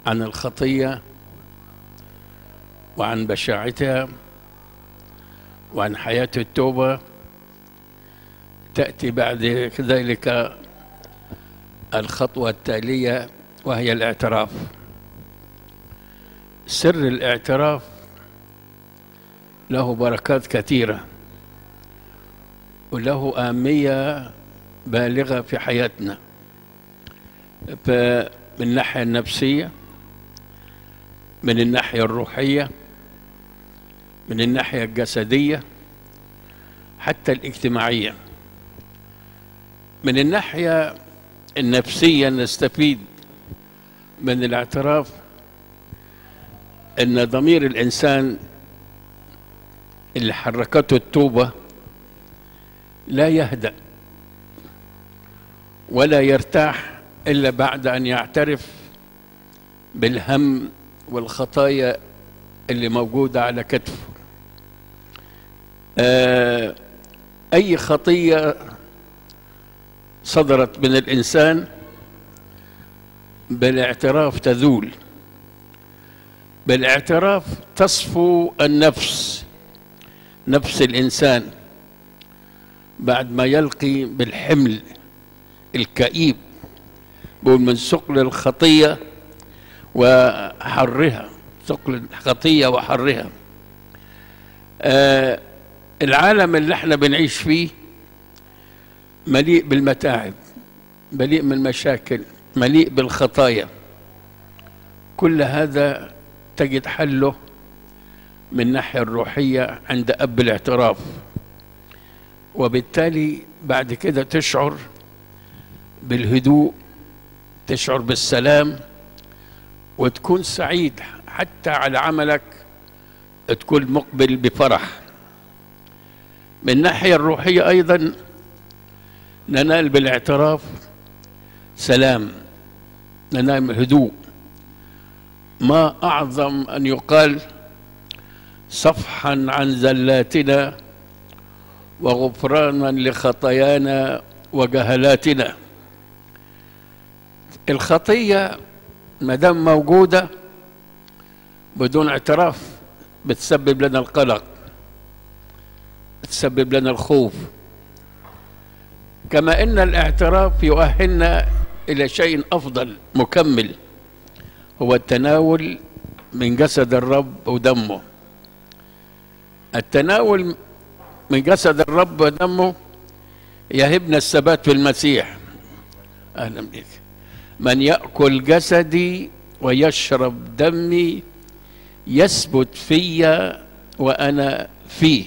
عن الخطية وعن بشاعتها وعن حياة التوبة تأتي بعد ذلك الخطوة التالية وهي الاعتراف سر الاعتراف له بركات كثيرة وله أهمية بالغة في حياتنا من الناحية النفسية من الناحية الروحية من الناحية الجسدية حتى الاجتماعية من الناحية النفسية نستفيد من الاعتراف ان ضمير الانسان اللي حركته التوبة لا يهدأ ولا يرتاح إلا بعد أن يعترف بالهم والخطايا اللي موجودة على كتفه آه أي خطية صدرت من الإنسان بالاعتراف تذول بالاعتراف تصفو النفس نفس الإنسان بعد ما يلقي بالحمل الكئيب بقول من ثقل الخطية وحرها ثقل الخطية وحرها آه العالم اللي احنا بنعيش فيه مليء بالمتاعب مليء بالمشاكل مليء بالخطايا كل هذا تجد حله من الناحية الروحية عند أب الاعتراف وبالتالي بعد كده تشعر بالهدوء تشعر بالسلام وتكون سعيد حتى على عملك تكون مقبل بفرح من الناحية الروحية أيضا ننال بالاعتراف سلام ننال هدوء ما أعظم أن يقال صفحا عن زلاتنا وغفرانا لخطايانا وجهلاتنا الخطية ما دام موجودة بدون اعتراف بتسبب لنا القلق بتسبب لنا الخوف كما ان الاعتراف يؤهلنا الى شيء افضل مكمل هو التناول من جسد الرب ودمه التناول من جسد الرب ودمه يهبنا الثبات في المسيح اهلا بك من ياكل جسدي ويشرب دمي يثبت في وانا فيه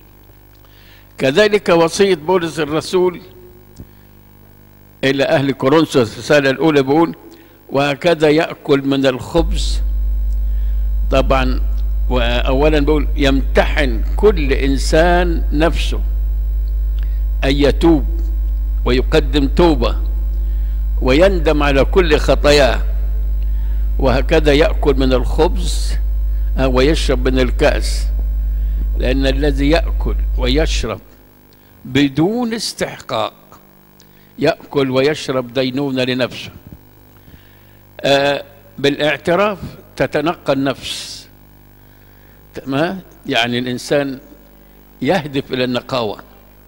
كذلك وصيه بولس الرسول الى اهل كورنثوس الرساله الاولى بيقول وهكذا ياكل من الخبز طبعا واولا بقول يمتحن كل انسان نفسه ان يتوب ويقدم توبه ويندم على كل خطاياه وهكذا ياكل من الخبز ويشرب من الكاس لان الذي ياكل ويشرب بدون استحقاق ياكل ويشرب دينونه لنفسه آه بالاعتراف تتنقى النفس تمام يعني الانسان يهدف الى النقاوه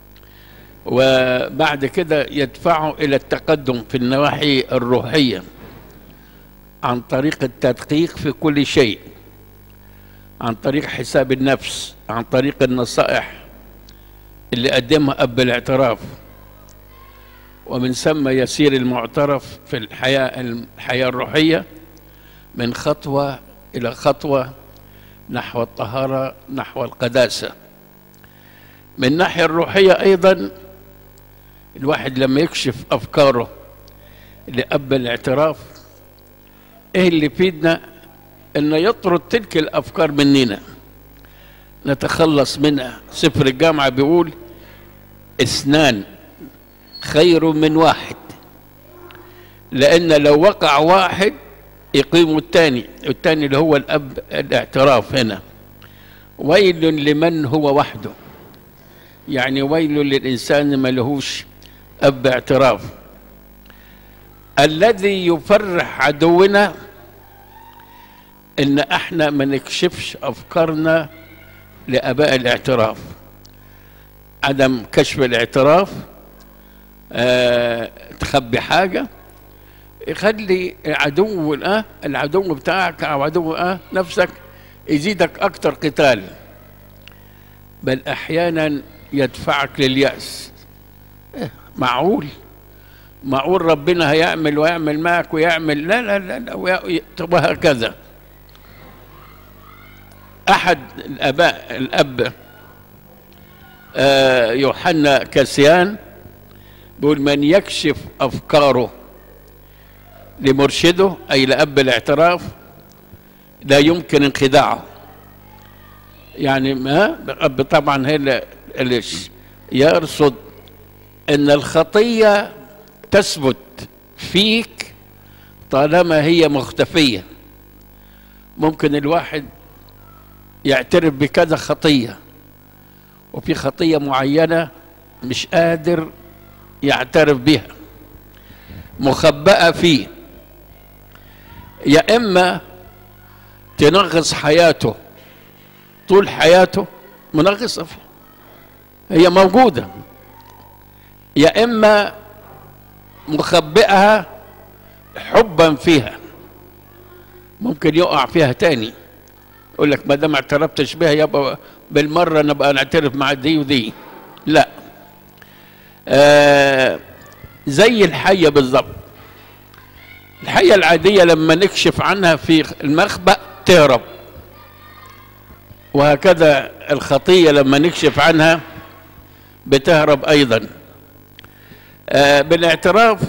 وبعد كده يدفعه الى التقدم في النواحي الروحيه عن طريق التدقيق في كل شيء عن طريق حساب النفس عن طريق النصائح اللي قدمها اب الاعتراف ومن ثم يسير المعترف في الحياه الحياه الروحيه من خطوه الى خطوه نحو الطهاره نحو القداسه من الناحيه الروحيه ايضا الواحد لما يكشف افكاره لاب الاعتراف ايه اللي يفيدنا انه يطرد تلك الافكار مننا نتخلص منها سفر الجامعه بيقول اثنان خير من واحد لان لو وقع واحد يقيم الثاني الثاني اللي هو الاب الاعتراف هنا ويل لمن هو وحده يعني ويل للانسان ما لهوش اب اعتراف الذي يفرح عدونا ان احنا ما نكشفش افكارنا لاباء الاعتراف عدم كشف الاعتراف آه تخبي حاجه يخلي عدو اه العدو بتاعك او عدو اه نفسك يزيدك اكتر قتال بل احيانا يدفعك للياس إيه معقول معقول ربنا هيعمل ويعمل معك ويعمل لا لا لا, لا وي- وهكذا احد الاباء الاب آه، يوحنا كاسيان بيقول من يكشف افكاره لمرشده اي لاب الاعتراف لا يمكن انخداعه يعني ما الاب طبعا هي اللي- اللي ش- يرصد ان الخطيه تثبت فيك طالما هي مختفيه ممكن الواحد يعترف بكذا خطيه وفي خطيه معينه مش قادر يعترف بها مخبأة فيه يا إما تنغص حياته طول حياته منغصة فيه هي موجودة يا إما مخبئها حبا فيها ممكن يقع فيها تاني يقول لك ما دام اعترفتش بها يبقى بالمرة نبقى نعترف مع دي ودي لا آه زي الحية بالضبط الحية العادية لما نكشف عنها في المخبأ تهرب وهكذا الخطية لما نكشف عنها بتهرب أيضا آه بالاعتراف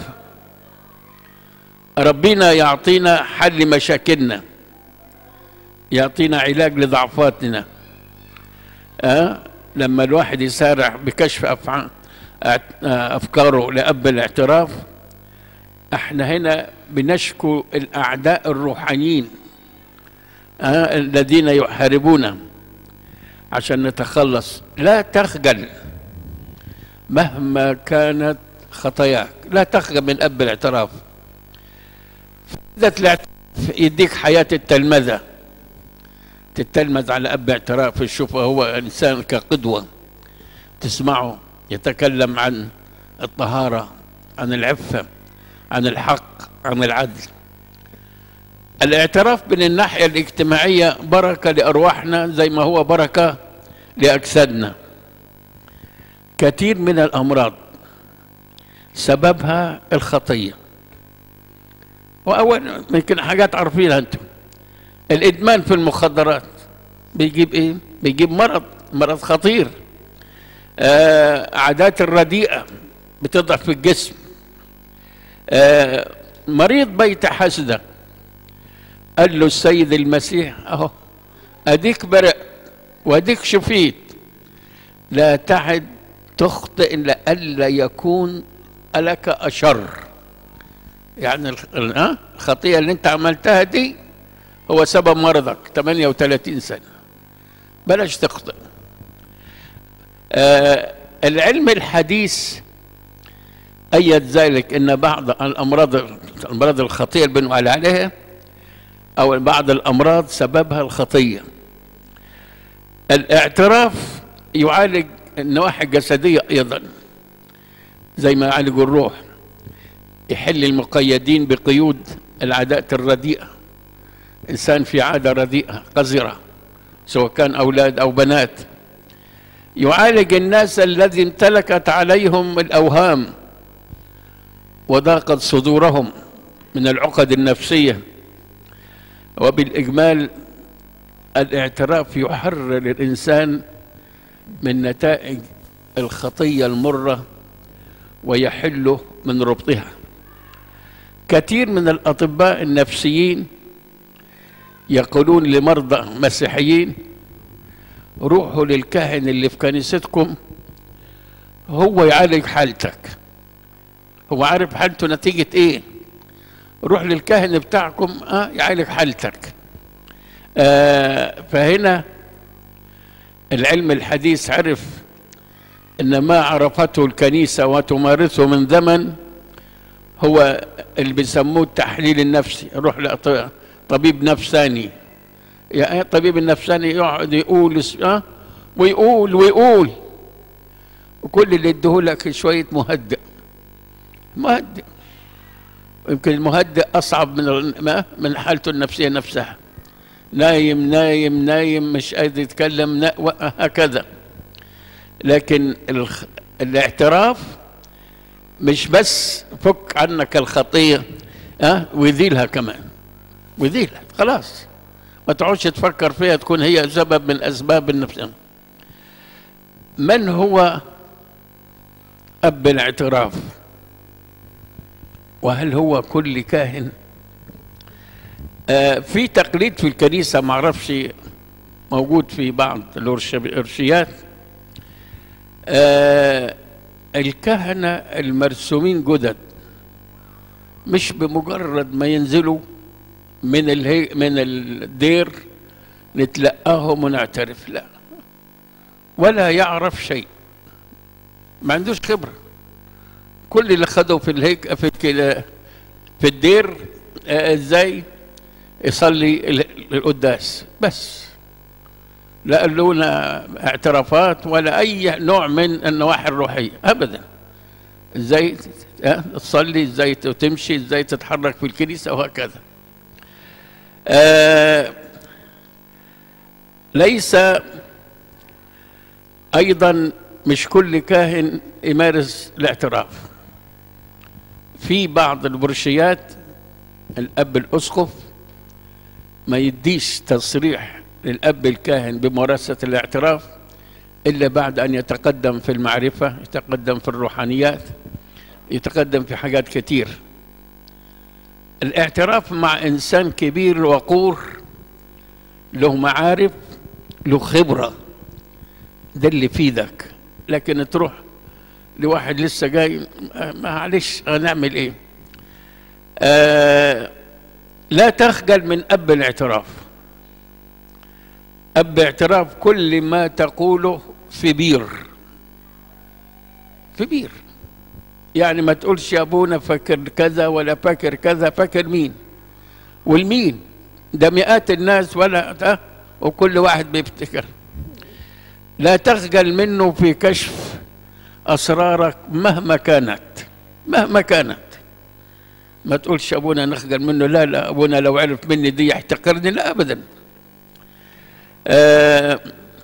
ربنا يعطينا حل مشاكلنا يعطينا علاج لضعفاتنا آه لما الواحد يسارع بكشف أفعال أفكاره لأب الاعتراف احنا هنا بنشكو الأعداء الروحانيين آه الذين يحاربونا عشان نتخلص لا تخجل مهما كانت خطاياك لا تخجل من أب الاعتراف فائدة الاعتراف يديك حياة التلمذة تتلمذ على أب اعتراف تشوفه هو إنسان كقدوة تسمعه يتكلم عن الطهارة عن العفة عن الحق عن العدل الاعتراف من الناحية الاجتماعية بركة لأرواحنا زي ما هو بركة لأجسادنا كثير من الأمراض سببها الخطية وأول يمكن حاجات عارفينها أنتم الإدمان في المخدرات بيجيب إيه؟ بيجيب مرض مرض خطير آه عادات الرديئة بتضعف في الجسم آه مريض بيت حسدة قال له السيد المسيح اهو اديك برئ واديك شفيت لا تعد تخطئ لئلا يكون لك اشر يعني الخطيئه اللي انت عملتها دي هو سبب مرضك 38 سنه بلاش تخطئ آه العلم الحديث أيد ذلك أن بعض الأمراض الأمراض الخطية اللي بنقول عليها أو بعض الأمراض سببها الخطية الاعتراف يعالج النواحي الجسدية أيضا زي ما يعالج الروح يحل المقيدين بقيود العادات الرديئة إنسان في عادة رديئة قذرة سواء كان أولاد أو بنات يعالج الناس الذي امتلكت عليهم الأوهام وضاقت صدورهم من العقد النفسية وبالإجمال الاعتراف يحرر الإنسان من نتائج الخطية المرة ويحله من ربطها كثير من الأطباء النفسيين يقولون لمرضى مسيحيين روحوا للكاهن اللي في كنيستكم هو يعالج حالتك هو عارف حالته نتيجة ايه روح للكاهن بتاعكم اه يعالج حالتك آه فهنا العلم الحديث عرف ان ما عرفته الكنيسة وتمارسه من زمن هو اللي بيسموه التحليل النفسي روح لطبيب نفساني يعني الطبيب النفساني يقعد يقول اس- اه ويقول ويقول وكل اللي اديهولك شويه مهدئ مهدئ يمكن المهدئ اصعب من ال- ما- من حالته النفسيه نفسها نايم نايم نايم مش قادر يتكلم نا- و- هكذا لكن الخ- الاعتراف مش بس فك عنك الخطيه ها ويذيلها كمان ويذيلها خلاص ما تقعدش تفكر فيها تكون هي سبب من اسباب النفس من هو اب الاعتراف وهل هو كل كاهن آه في تقليد في الكنيسه ما اعرفش موجود في بعض الأرش- الارشيات آه الكهنه المرسومين جدد مش بمجرد ما ينزلوا من الهي من الدير نتلقاهم ونعترف لا ولا يعرف شيء ما عندوش خبره كل اللي خدوا في الهيك في الك- في الدير آه، ازاي يصلي ال- القداس بس لا قالوا لنا اعترافات ولا اي نوع من النواحي الروحيه ابدا ازاي آه، تصلي ازاي تمشي ازاي تتحرك في الكنيسه وهكذا آه ليس ايضا مش كل كاهن يمارس الاعتراف في بعض البرشيات الاب الاسقف ما يديش تصريح للاب الكاهن بممارسه الاعتراف الا بعد ان يتقدم في المعرفه يتقدم في الروحانيات يتقدم في حاجات كتير الاعتراف مع انسان كبير وقور له معارف له خبره ده اللي في ايدك لكن تروح لواحد لسه جاي آه، معلش هنعمل ايه آه لا تخجل من اب الاعتراف اب اعتراف كل ما تقوله في بير في بير يعني ما تقولش يا ابونا فاكر كذا ولا فاكر كذا فاكر مين والمين ده مئات الناس ولا ده وكل واحد بيفتكر لا تخجل منه في كشف اسرارك مهما كانت مهما كانت ما تقولش ابونا نخجل منه لا لا ابونا لو عرف مني دي يحتقرني لا ابدا آه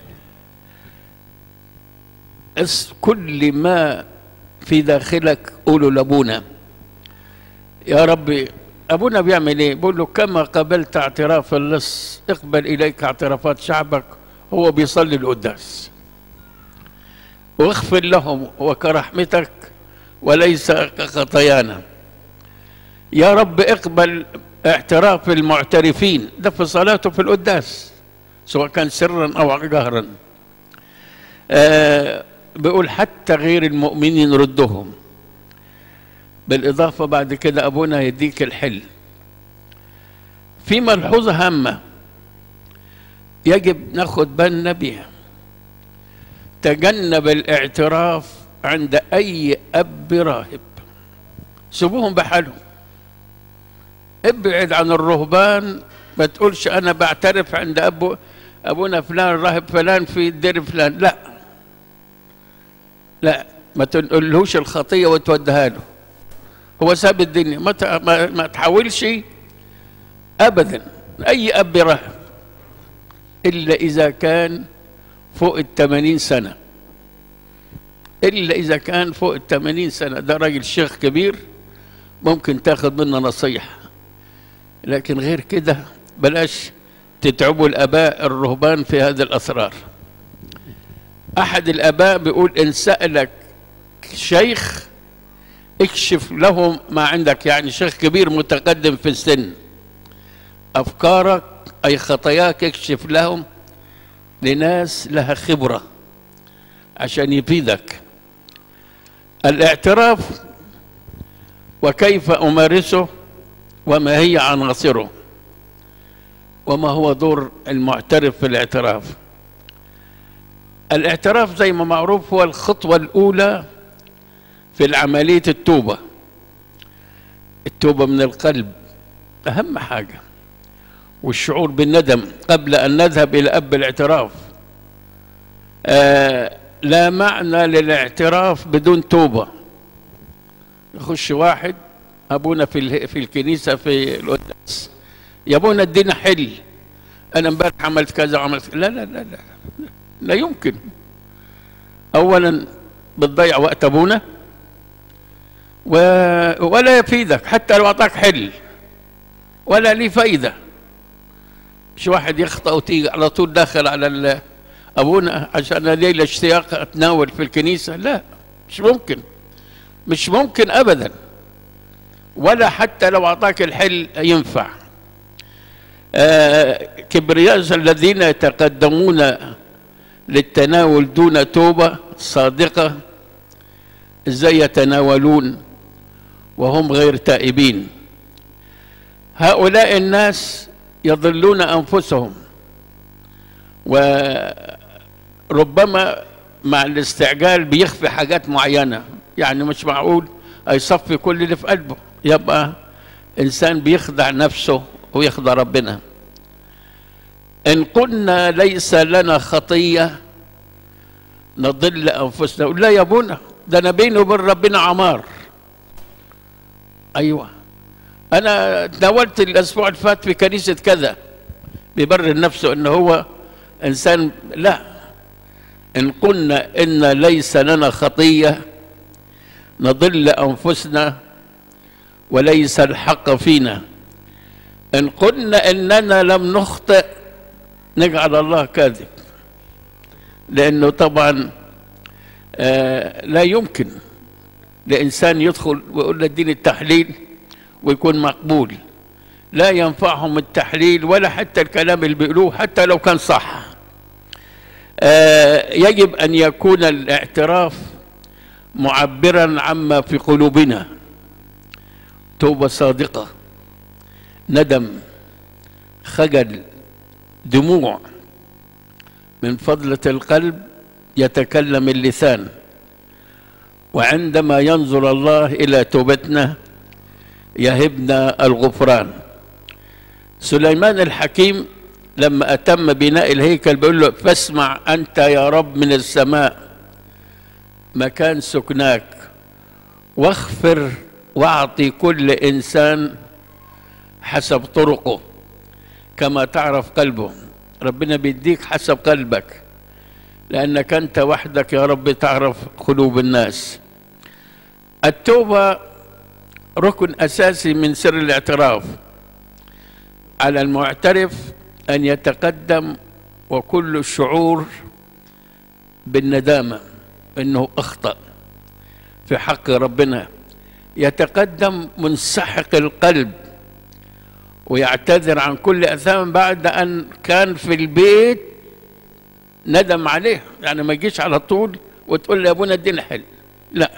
اس- كل ما في داخلك قولوا لابونا يا ربي ابونا بيعمل ايه بيقول له كما قبلت اعتراف اللص اقبل اليك اعترافات شعبك هو بيصلي القداس واغفر لهم وكرحمتك وليس كخطايانا يا رب اقبل اعتراف المعترفين ده في صلاته في القداس سواء كان سرا او جهرا آه بيقول حتى غير المؤمنين ردهم بالإضافة بعد كده أبونا يديك الحل في ملحوظة هامة يجب ناخد بالنا بيها تجنب الاعتراف عند أي أب راهب سيبوهم بحالهم ابعد عن الرهبان ما تقولش أنا بعترف عند أبو أبونا فلان راهب فلان في الدير فلان لا لا ما تنقلهوش الخطية وتوديها له هو ساب الدنيا ما ت- ما, ما تحاولش ابدا اي اب راهب الا اذا كان فوق الثمانين سنه الا اذا كان فوق الثمانين سنه ده راجل شيخ كبير ممكن تاخد منه نصيحه لكن غير كده بلاش تتعبوا الاباء الرهبان في هذه الاسرار احد الاباء بيقول ان سالك شيخ اكشف لهم ما عندك يعني شيخ كبير متقدم في السن افكارك اي خطاياك اكشف لهم لناس لها خبره عشان يفيدك الاعتراف وكيف امارسه وما هي عناصره وما هو دور المعترف في الاعتراف الاعتراف زي ما معروف هو الخطوه الاولى في عملية التوبة التوبة من القلب أهم حاجة والشعور بالندم قبل أن نذهب إلى أب الاعتراف آه لا معنى للاعتراف بدون توبة يخش واحد أبونا في ال- في الكنيسة في القداس يا أبونا ادينا حل أنا امبارح عملت كذا وعملت لا لا لا لا لا يمكن أولا بتضيع وقت أبونا و... ولا يفيدك حتى لو أعطاك حل ولا ليه فايدة مش واحد يخطأ وتيجي على طول داخل على ال... أبونا عشان ليلة اشتياق أتناول في الكنيسة لا مش ممكن مش ممكن أبدا ولا حتى لو أعطاك الحل ينفع آه كبرياء الذين يتقدمون للتناول دون توبة صادقة ازاي يتناولون وهم غير تائبين هؤلاء الناس يضلون انفسهم وربما مع الاستعجال بيخفي حاجات معينه يعني مش معقول يصفي كل اللي في قلبه يبقى انسان بيخدع نفسه ويخدع ربنا ان قلنا ليس لنا خطيه نضل انفسنا نقول لا يا ابونا ده انا بيني وبين ربنا عمار ايوه انا تناولت الاسبوع اللي فات في كنيسه كذا بيبرر نفسه ان هو انسان لا ان قلنا ان ليس لنا خطيه نضل انفسنا وليس الحق فينا ان قلنا اننا لم نخطئ نجعل الله كاذب لانه طبعا آه لا يمكن لانسان يدخل ويقول له اديني التحليل ويكون مقبول لا ينفعهم التحليل ولا حتى الكلام اللي بيقولوه حتى لو كان صح آه يجب ان يكون الاعتراف معبرا عما في قلوبنا توبه صادقه ندم خجل دموع من فضله القلب يتكلم اللسان وعندما ينظر الله الى توبتنا يهبنا الغفران سليمان الحكيم لما اتم بناء الهيكل بيقول له فاسمع انت يا رب من السماء مكان سكناك واغفر واعطي كل انسان حسب طرقه كما تعرف قلبه ربنا بيديك حسب قلبك لانك انت وحدك يا رب تعرف قلوب الناس التوبه ركن اساسي من سر الاعتراف على المعترف ان يتقدم وكل الشعور بالندامه انه اخطا في حق ربنا يتقدم منسحق القلب ويعتذر عن كل اثام بعد ان كان في البيت ندم عليه يعني ما يجيش على طول وتقول لي يا ابونا ادينا حل لا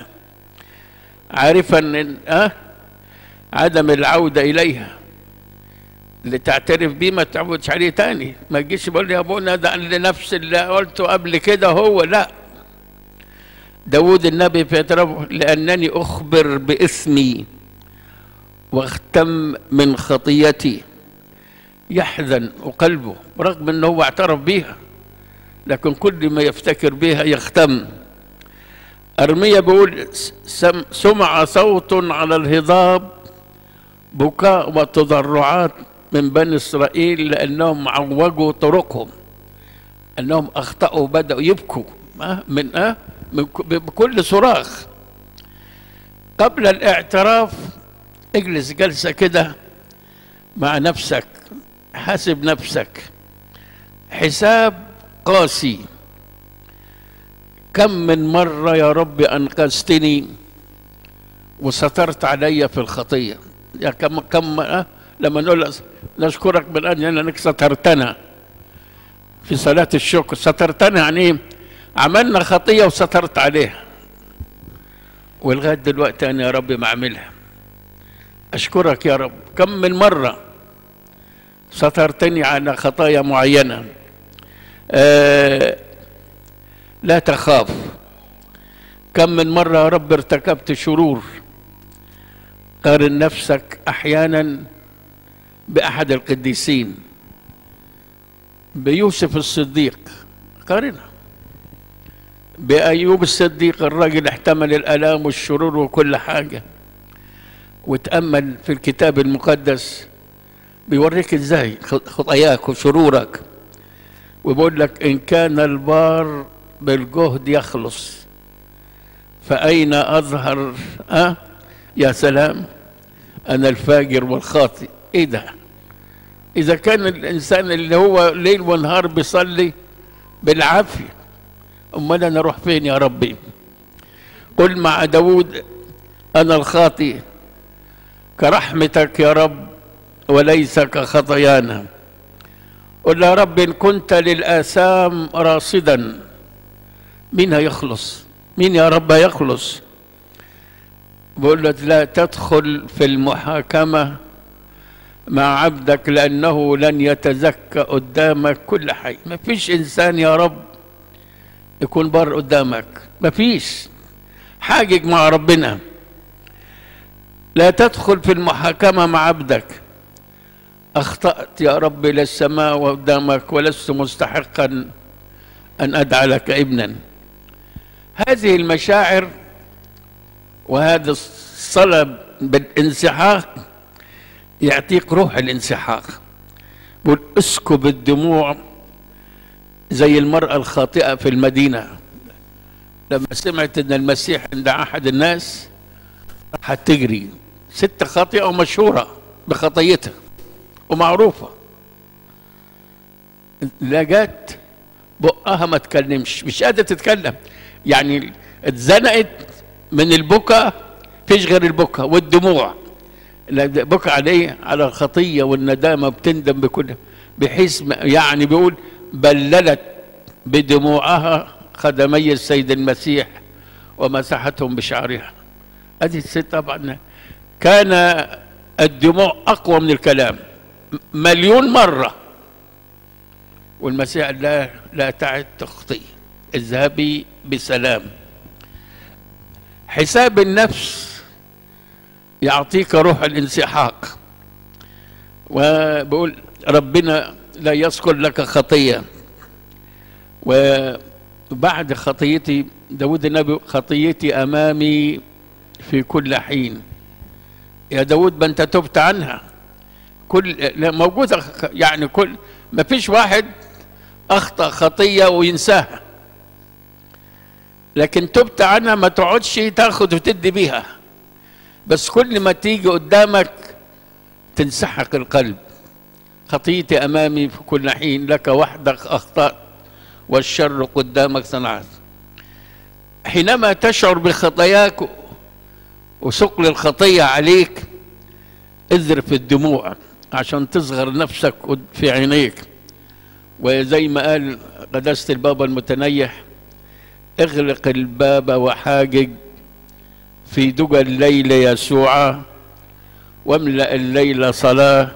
عارفا ان أه عدم العودة إليها اللي تعترف بيه ما تعودش عليه تاني ما تجيش بقول لي يا ابونا ده اللي نفس اللي قلته قبل كده هو لا داود النبي في اعترافه لأنني أخبر بإثمي واختم من خطيتي يحزن وقلبه رغم أنه هو اعترف بيها لكن كل ما يفتكر بها يختم أرمية بيقول سمع صوت على الهضاب بكاء وتضرعات من بني إسرائيل لأنهم عوجوا طرقهم أنهم أخطأوا بدأوا يبكوا من أه من بكل صراخ قبل الاعتراف اجلس جلسة كده مع نفسك حاسب نفسك حساب قاسي كم من مرة يا رب أنقذتني وسترت علي في الخطية يا كم كم أه؟ لما نقول نشكرك من أجل أنك سترتنا في صلاة الشكر سترتنا يعني إيه؟ عملنا خطية وسترت عليها ولغاية دلوقتي أنا يا رب ما أعملها أشكرك يا رب كم من مرة سترتني على خطايا معينة آه لا تخاف كم من مرة يا رب ارتكبت شرور قارن نفسك أحيانا بأحد القديسين بيوسف الصديق قارنها بأيوب الصديق الراجل احتمل الآلام والشرور وكل حاجة وتأمل في الكتاب المقدس بيوريك ازاي خطاياك وشرورك وبيقول لك إن كان البار بالجهد يخلص فأين أظهر أه؟ يا سلام أنا الفاجر والخاطئ إيه ده إذا كان الإنسان اللي هو ليل ونهار بيصلي بالعافية أمال أنا أروح فين يا ربي قل مع داود أنا الخاطئ كرحمتك يا رب وليس كخطايانا قل يا رب إن كنت للآثام راصدا مين هيخلص مين يا رب هيخلص بقول لك لا تدخل في المحاكمة مع عبدك لأنه لن يتزكى قدامك كل حي ما فيش إنسان يا رب يكون بر قدامك ما فيش حاجج مع ربنا لا تدخل في المحاكمة مع عبدك أخطأت يا رب إلى السماء وقدامك ولست مستحقا أن أدعى لك ابنا هذه المشاعر وهذا الصلاة بالانسحاق يعطيك روح الانسحاق بقول اسكب الدموع زي المرأة الخاطئة في المدينة لما سمعت ان المسيح عند احد الناس راحت تجري ست خاطئة ومشهورة بخطيتها ومعروفة لا جت بقها ما تكلمش مش قادرة تتكلم يعني اتزنقت من البكا فيش غير البكا والدموع بكى عليه على الخطية والندامة بتندم بكل بحيث يعني بيقول بللت بدموعها خدمي السيد المسيح ومسحتهم بشعرها هذه الست طبعا كان الدموع أقوى من الكلام مليون مرة والمسيح قال لا لا تعد تخطئي اذهبي بسلام حساب النفس يعطيك روح الانسحاق وبقول ربنا لا يذكر لك خطية وبعد خطيتي داود النبي خطيتي أمامي في كل حين يا داود ما أنت تبت عنها كل موجودة يعني كل ما فيش واحد أخطأ خطية وينساها لكن تبت عنها ما تقعدش تاخد وتدي بيها بس كل ما تيجي قدامك تنسحق القلب خطيتي امامي في كل حين لك وحدك اخطات والشر قدامك صنعت حينما تشعر بخطاياك وثقل الخطيه عليك اذرف الدموع عشان تصغر نفسك في عينيك وزي ما قال قداسه البابا المتنيح اغلق الباب وحاجج في دجى الليل يسوعا واملأ الليل صلاة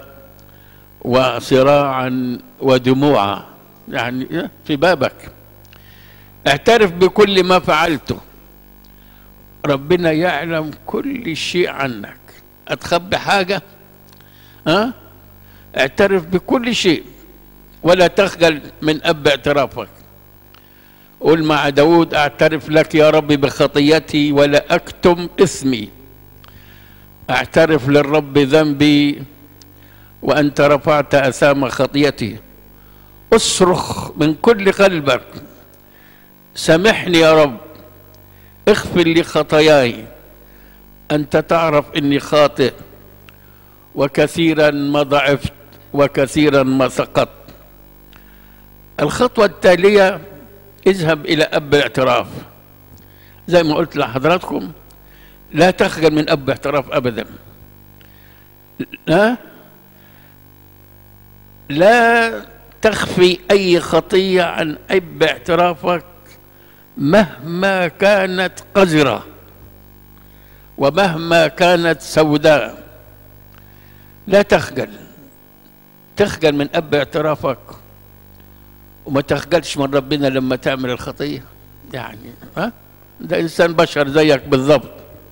وصراعا ودموعا يعني في بابك اعترف بكل ما فعلته ربنا يعلم كل شيء عنك أتخبي حاجة ها أه؟ اعترف بكل شيء ولا تخجل من أب اعترافك قل مع داود اعترف لك يا رب بخطيتي ولا اكتم اسمي اعترف للرب ذنبي وانت رفعت اثام خطيتي اصرخ من كل قلبك سامحني يا رب اغفر لي خطاياي انت تعرف اني خاطئ وكثيرا ما ضعفت وكثيرا ما سقطت الخطوه التاليه اذهب إلى أب الاعتراف زي ما قلت لحضراتكم لا تخجل من أب اعتراف أبدا لا لا تخفي أي خطية عن أب اعترافك مهما كانت قذرة ومهما كانت سوداء لا تخجل تخجل من أب اعترافك وما تخجلش من ربنا لما تعمل الخطيه يعني ها ده انسان بشر زيك بالضبط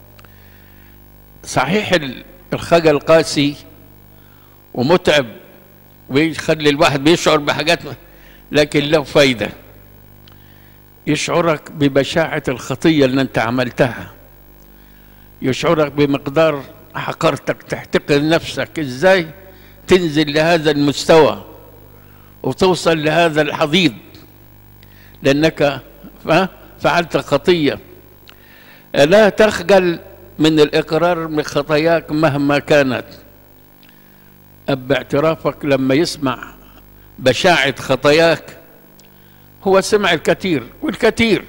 صحيح الخجل قاسي ومتعب ويخلي الواحد بيشعر بحاجات لكن له فايدة يشعرك ببشاعة الخطية اللي أنت عملتها يشعرك بمقدار حقرتك تحتقر نفسك إزاي تنزل لهذا المستوى وتوصل لهذا الحضيض لأنك فعلت خطية لا تخجل من الإقرار بخطاياك مهما كانت أب اعترافك لما يسمع بشاعة خطاياك هو سمع الكثير والكثير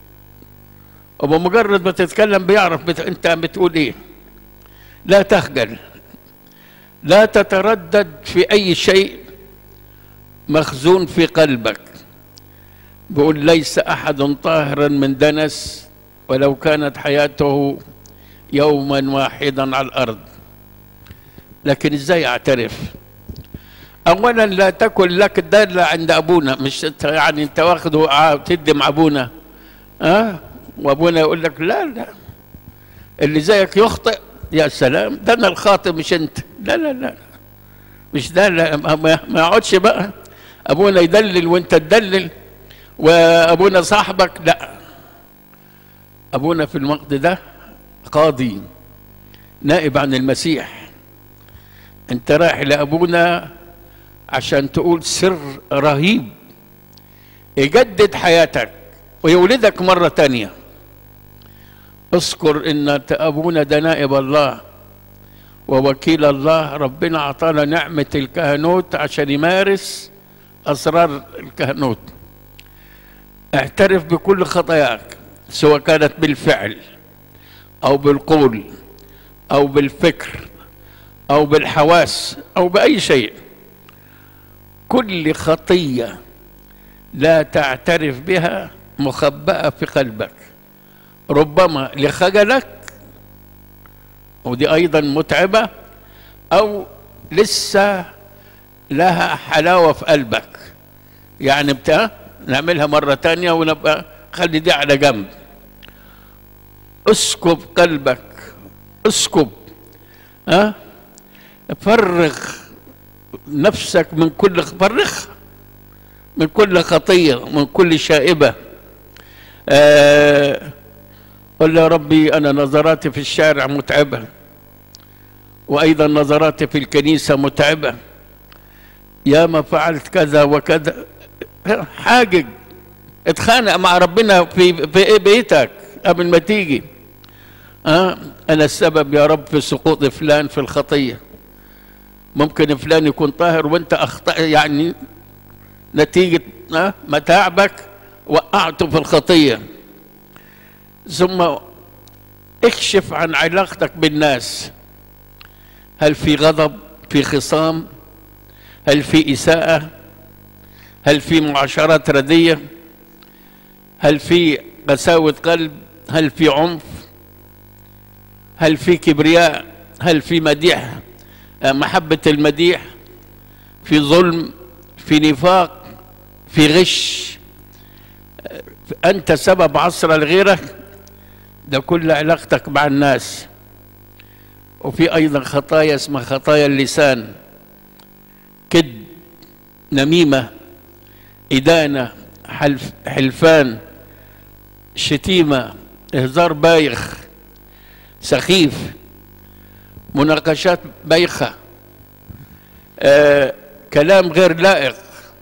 وبمجرد ما تتكلم بيعرف بت... انت بتقول ايه لا تخجل لا تتردد في اي شيء مخزون في قلبك بيقول ليس احد طاهرا من دنس ولو كانت حياته يوما واحدا على الارض لكن ازاي اعترف اولا لا تكن لك داله عند ابونا مش يعني انت واخده تدي مع ابونا ها أه؟ وابونا يقول لك لا لا اللي زيك يخطئ يا سلام ده انا الخاطئ مش انت لا لا لا مش ده لا ما يقعدش بقى ابونا يدلل وانت تدلل وابونا صاحبك لا ابونا في الوقت ده قاضي نائب عن المسيح انت رايح لابونا عشان تقول سر رهيب يجدد حياتك ويولدك مرة تانية اذكر ان ابونا ده نائب الله ووكيل الله ربنا اعطانا نعمة الكهنوت عشان يمارس اسرار الكهنوت اعترف بكل خطاياك سواء كانت بالفعل او بالقول او بالفكر او بالحواس او باي شيء كل خطيه لا تعترف بها مخبأة في قلبك ربما لخجلك ودي أيضا متعبة أو لسه لها حلاوة في قلبك يعني بتاع نعملها مرة تانية ونبقى خلي دي على جنب اسكب قلبك اسكب ها فرغ نفسك من كل فرغ من كل خطية من كل شائبة آه قل يا ربي أنا نظراتي في الشارع متعبة وأيضا نظراتي في الكنيسة متعبة يا ما فعلت كذا وكذا حاجج اتخانق مع ربنا في في بيتك قبل ما تيجي أه؟ أنا السبب يا رب في سقوط فلان في الخطية ممكن فلان يكون طاهر وانت أخطأ يعني نتيجة أه؟ متاعبك وقعته في الخطية ثم اكشف عن علاقتك بالناس هل في غضب في خصام هل في إساءة هل في معاشرات ردية هل في قساوة قلب هل في عنف هل في كبرياء هل في مديح محبة المديح في ظلم في نفاق في غش أنت سبب عصر لغيرك ده كل علاقتك مع الناس وفي أيضا خطايا اسمها خطايا اللسان كذب نميمة إدانة حلف حلفان شتيمة إهزار بايخ سخيف مناقشات بايخة آه كلام غير لائق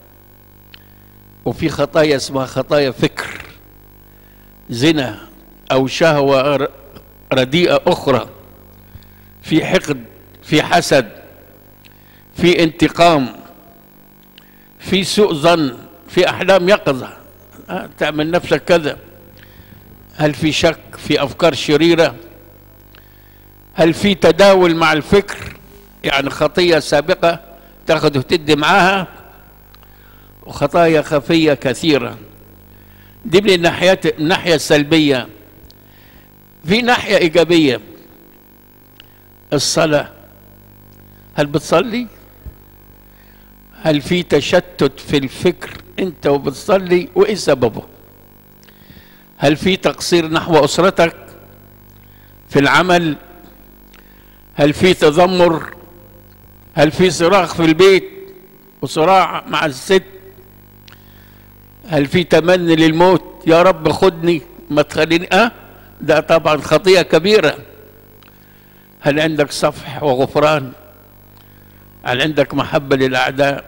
وفي خطايا اسمها خطايا فكر زنا أو شهوة رديئة أخرى في حقد في حسد في انتقام في سوء ظن في أحلام يقظة أه تعمل نفسك كذا هل في شك في أفكار شريرة هل في تداول مع الفكر يعني خطية سابقة تاخذ وتدي معاها وخطايا خفية كثيرة دي من الناحية الناحية السلبية في ناحية إيجابية الصلاة هل بتصلي؟ هل في تشتت في الفكر أنت وبتصلي وإيه سببه؟ هل في تقصير نحو أسرتك في العمل؟ هل في تذمر؟ هل في صراخ في البيت وصراع مع الست؟ هل في تمني للموت يا رب خدني ما تخليني اه ده طبعا خطيئة كبيرة هل عندك صفح وغفران هل عندك محبة للأعداء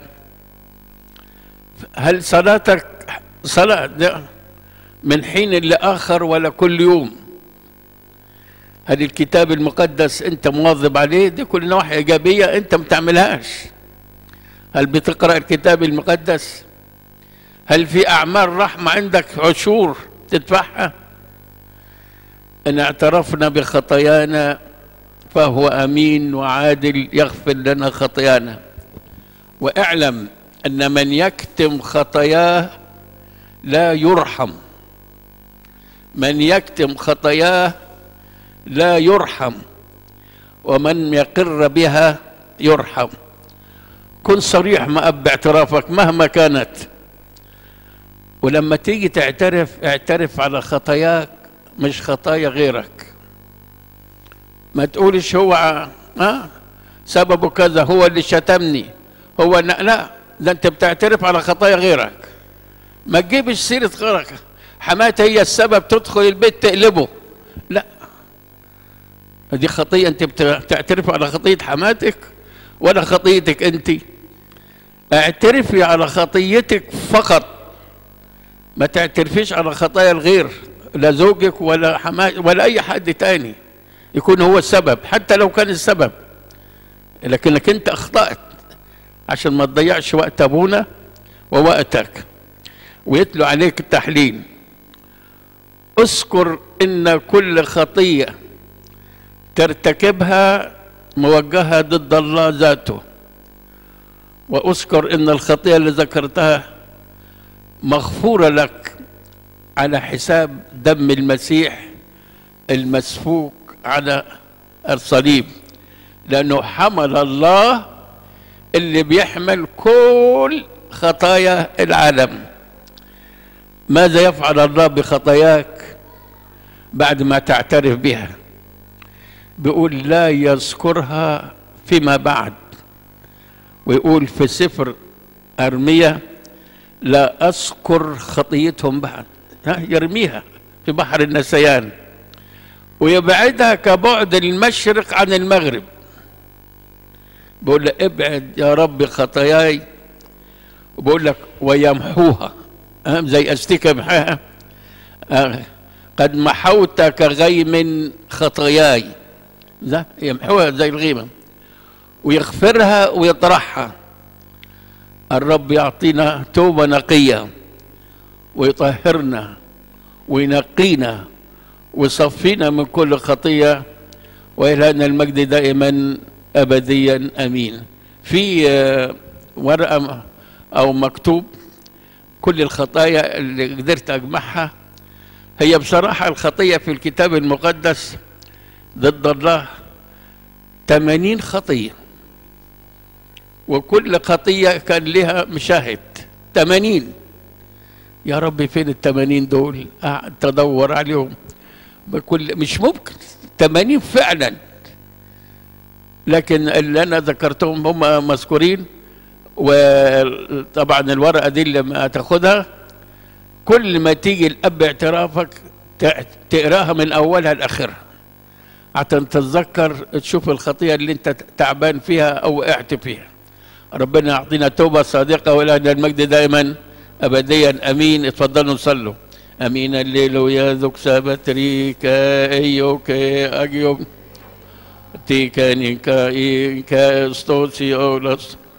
هل صلاتك صلاة ده من حين لآخر ولا كل يوم هل الكتاب المقدس انت مواظب عليه دي كل نواحي ايجابيه انت ما بتعملهاش هل بتقرا الكتاب المقدس هل في اعمال رحمه عندك عشور تدفعها ان اعترفنا بخطايانا فهو امين وعادل يغفر لنا خطايانا واعلم ان من يكتم خطاياه لا يرحم من يكتم خطاياه لا يرحم ومن يقر بها يرحم كن صريح مع اب اعترافك مهما كانت ولما تيجي تعترف اعترف على خطاياك مش خطايا غيرك ما تقولش هو ها سببه كذا هو اللي شتمني هو لا لا ده انت بتعترف على خطايا غيرك ما تجيبش سيره غيرك حماتي هي السبب تدخل البيت تقلبه لا دي خطيه انت بتعترف على خطيه حماتك ولا خطيتك انت اعترفي على خطيتك فقط ما تعترفيش على خطايا الغير لا زوجك ولا حماتك ولا اي حد تاني يكون هو السبب حتى لو كان السبب لكنك انت اخطأت عشان ما تضيعش وقت ابونا ووقتك ويتلو عليك التحليل اذكر ان كل خطيه ترتكبها موجهه ضد الله ذاته واذكر ان الخطيه اللي ذكرتها مغفوره لك على حساب دم المسيح المسفوك على الصليب لانه حمل الله اللي بيحمل كل خطايا العالم ماذا يفعل الله بخطاياك بعد ما تعترف بها بيقول لا يذكرها فيما بعد ويقول في سفر أرمية لا أذكر خطيتهم بعد ها يرميها في بحر النسيان ويبعدها كبعد المشرق عن المغرب بيقول له ابعد يا رب خطاياي وبقول لك ويمحوها أه؟ زي استيكة محاها أه قد محوت كغيم خطاياي لا يمحوها زي الغيمة ويغفرها ويطرحها الرب يعطينا توبة نقية ويطهرنا وينقينا ويصفينا من كل خطية وإلهنا المجد دائما أبديا أمين في ورقة أو مكتوب كل الخطايا اللي قدرت أجمعها هي بصراحة الخطية في الكتاب المقدس ضد الله 80 خطية وكل خطية كان لها مشاهد 80 يا رب فين ال 80 دول؟ قعدت تدور عليهم بكل مش ممكن 80 فعلا لكن اللي انا ذكرتهم هم مذكورين وطبعا الورقه دي لما تاخدها كل ما تيجي الاب اعترافك تقراها من اولها لاخرها عشان تتذكر تشوف الخطيه اللي انت تعبان فيها او وقعت فيها ربنا يعطينا توبه صادقه ولنا المجد دائما ابديا امين اتفضلوا نصلوا امين الليلويا ذوك سابتريكا ايوك اجيوم تيكا نيكا إيكا استوسي أولس